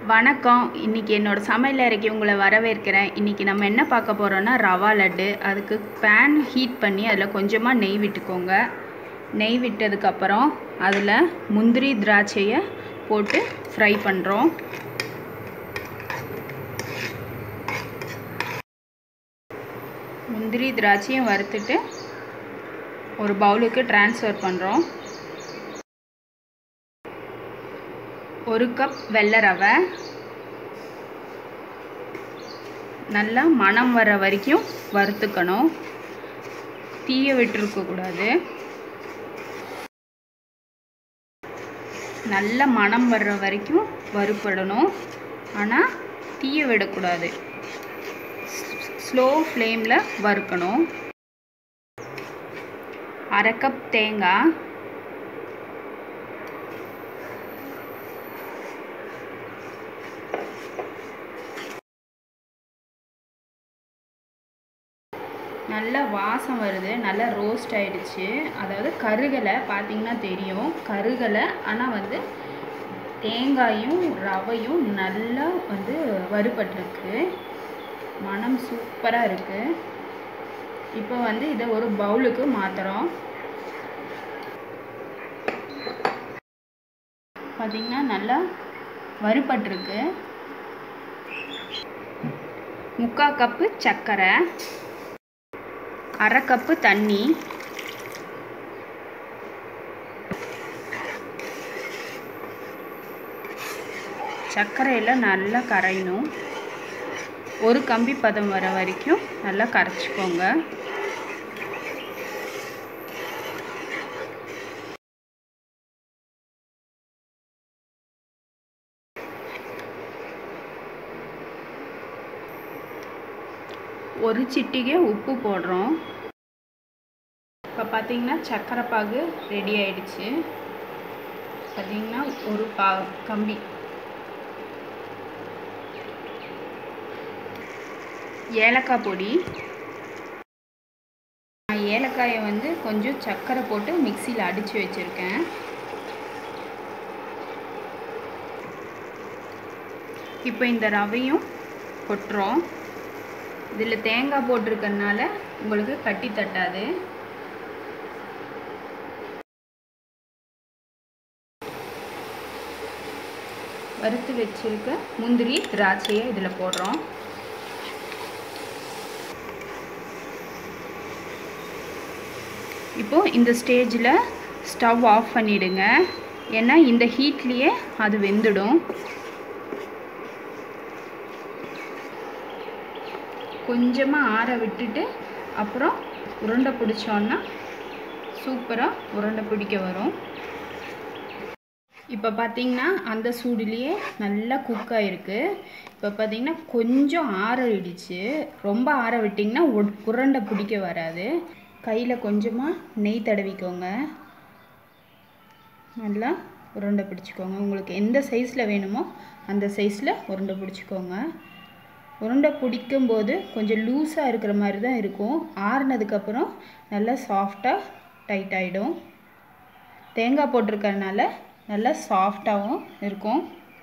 வணக்கம் இன்றைக்கி என்னோட சமையல் அறைக்கு உங்களை வரவேற்கிறேன் இன்றைக்கி நம்ம என்ன பார்க்க போகிறோன்னா ரவா லட்டு அதுக்கு பேன் ஹீட் பண்ணி அதில் கொஞ்சமாக நெய் விட்டுக்கோங்க நெய் விட்டதுக்கப்புறம் அதில் முந்திரி திராட்சையை போட்டு ஃப்ரை பண்ணுறோம் முந்திரி திராட்சையும் வறுத்துட்டு ஒரு பவுலுக்கு ட்ரான்ஸ்ஃபர் பண்ணுறோம் ஒரு கப் வெள்ளை ரவை நல்லா மணம் வர வரைக்கும் வறுத்துக்கணும் தீய விட்டுருக்கக்கூடாது நல்ல மணம் வர்ற வரைக்கும் வறுப்படணும் ஆனால் தீய விடக்கூடாது ஸ்லோ ஃப்ளேமில் வறுக்கணும் அரை கப் தேங்காய் நல்லா வாசம் வருது நல்லா ரோஸ்ட் ஆயிடுச்சு அதாவது கருகலை பார்த்தீங்கன்னா தெரியும் கருகலை ஆனால் வந்து தேங்காயும் ரவையும் நல்லா வந்து வறுபட்டிருக்கு மனம் சூப்பராக இருக்குது இப்போ வந்து இதை ஒரு பவுலுக்கு மாற்றுறோம் பார்த்திங்கன்னா நல்லா வறுபட்டிருக்கு முக்கால் கப்பு சர்க்கரை அரை கப்பு தண்ணி சர்க்கரையில் நல்லா கரையணும் ஒரு கம்பி பதம் வர வரைக்கும் நல்லா கரைச்சிக்கோங்க ஒரு சிட்டிகை உப்பு போடுறோம் இப்போ பார்த்தீங்கன்னா சர்க்கரை பாகு ரெடி ஆயிடுச்சு பார்த்தீங்கன்னா ஒரு பா கம்பி ஏலக்காய் பொடி நான் ஏலக்காயை வந்து கொஞ்சம் சர்க்கரை போட்டு மிக்சியில் அடித்து வச்சுருக்கேன் இப்போ இந்த ரவையும் கொட்டுறோம் இதில் தேங்காய் போட்டிருக்கறனால உங்களுக்கு கட்டி தட்டாது வறுத்து வச்சிருக்க முந்திரி திராட்சையை இதில் போடுறோம் இப்போது இந்த ஸ்டேஜில் ஸ்டவ் ஆஃப் பண்ணிவிடுங்க ஏன்னா இந்த ஹீட்லேயே அது வெந்துடும் கொஞ்சமாக ஆற விட்டுட்டு அப்புறம் உருண்டை பிடிச்சோன்னா சூப்பராக உருண்டை பிடிக்க வரும் இப்போ பார்த்திங்கன்னா அந்த சூடுலேயே நல்லா குக் ஆகிருக்கு இப்போ பார்த்திங்கன்னா கொஞ்சம் ஆற விடுச்சு ரொம்ப ஆற விட்டிங்கன்னா உருண்டை பிடிக்க வராது கையில் கொஞ்சமாக நெய் தடவிக்கோங்க நல்லா உருண்டை பிடிச்சிக்கோங்க உங்களுக்கு எந்த சைஸில் வேணுமோ அந்த சைஸில் உருண்டை பிடிச்சிக்கோங்க உருண்டை பிடிக்கும்போது கொஞ்சம் லூஸாக இருக்கிற மாதிரி தான் இருக்கும் ஆறுனதுக்கப்புறம் நல்லா சாஃப்டாக டைட் ஆகிடும் தேங்காய் போட்டிருக்கறனால நல்லா சாஃப்டாகவும் இருக்கும்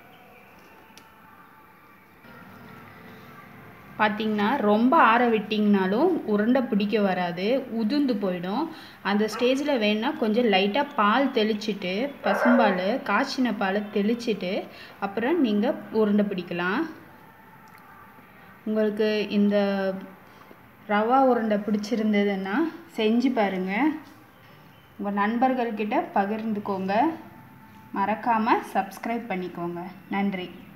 பார்த்திங்கன்னா ரொம்ப ஆற விட்டிங்கனாலும் உருண்டை பிடிக்க வராது உதிர்ந்து போயிடும் அந்த ஸ்டேஜில் வேணால் கொஞ்சம் லைட்டாக பால் தெளிச்சிட்டு பசும்பால் காய்ச்சின பாலை தெளிச்சிட்டு அப்புறம் நீங்கள் உருண்டை பிடிக்கலாம் உங்களுக்கு இந்த ரவா உருண்டை பிடிச்சிருந்ததுன்னா செஞ்சு பாருங்கள் உங்கள் நண்பர்கள்கிட்ட பகிர்ந்துக்கோங்க மறக்காமல் சப்ஸ்கிரைப் பண்ணிக்கோங்க நன்றி